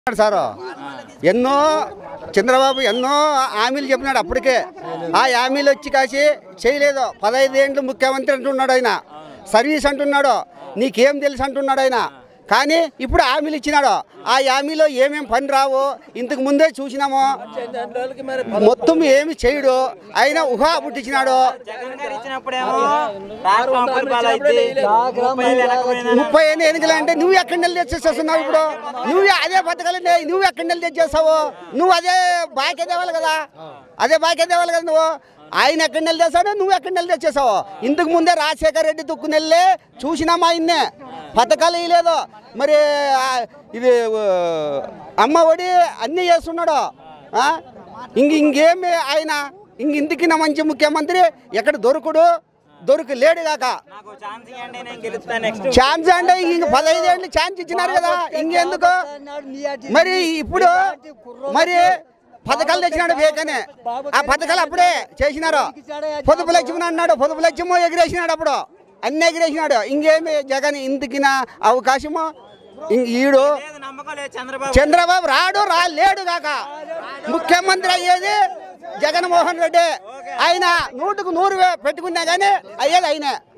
చెప్పినాడు సారు ఎన్నో చంద్రబాబు ఎన్నో హామీలు చెప్పినాడు అప్పటికే ఆ హామీలు వచ్చి కాసి చేయలేదు పదహైదు ఏండ్లు ముఖ్యమంత్రి అంటున్నాడు ఆయన సర్వీస్ అంటున్నాడు నీకేం తెలుసు అంటున్నాడు ఆయన కానీ ఇప్పుడు హామీలు ఇచ్చినాడు ఆ హామీలో ఏమేం పని రావు ఇంతకు ముందే చూసినాము మొత్తం ఏమి చేయడు ఆయన ఊహా పుట్టించినాడు జగన్ గారు ఇచ్చినప్పుడేమో రాష్ట్రం అప్పుల పాలైంది. ముప్పై ఐదు వెనకపోయిందని ముప్పై ఎన్ని ఎన్నికలు అంటే నువ్వు ఎక్కడి నెల తెచ్చేస్తున్నావు ఇప్పుడు నువ్వు అదే పథకాలండి నువ్వు ఎక్కడి నెల తెచ్చేస్తావు నువ్వు అదే బాకే తేవాలి కదా అదే బాకే తేవాలి కదా నువ్వు ఆయన ఎక్కడి నెల తెస్తాడు నువ్వు ఎక్కడి నెల తెచ్చేసావు ఇంతకు ముందే రాజశేఖర రెడ్డి దుక్కు నెల్లే చూసినామా ఆయన్నే పథకాలు ఇవ్వలేదు మరి ఆ, ఇది ఆ, అమ్మ ఒడి అన్నీ చేస్తున్నాడు ఆ? ఇంక ఇంకేమి ఆయన ఇంక ఇంటికి మంచి ముఖ్యమంత్రి ఎక్కడ దొరకడు దొరికి లేడు కాక నాకు ఛాన్స్ ఇవ్వండి నేను గెలుస్తాను నెక్స్ట్ ఛాన్స్ అంటే ఇంక పదహైదు ఏళ్ళు ఛాన్స్ ఇచ్చినారు కదా ఇంకెందుకు మరి ఇప్పుడు మరి పథకాలు తెచ్చినాడు బేకనే ఆ పథకాలు అప్పుడే చేసినారు పొదుపు లక్ష్మి అన్నాడు పొదుపు లక్ష్యము ఎగిరేసినాడు అప్పుడు అన్ని ఎగిరేసినాడు ఇంకేమి జగన్ ఇందుకిన అవకాశము ఇంక ఈడు లేదు నమ్మకం లేదు చంద్రబాబు చంద్రబాబు రాడు రా లేడు కాక ముఖ్యమంత్రి అయ్యేది జగన్మోహన్ రెడ్డి ఆయన నూటుకు నూరు వే- పెట్టుకున్నా కానీ అయ్యేది ఆయనే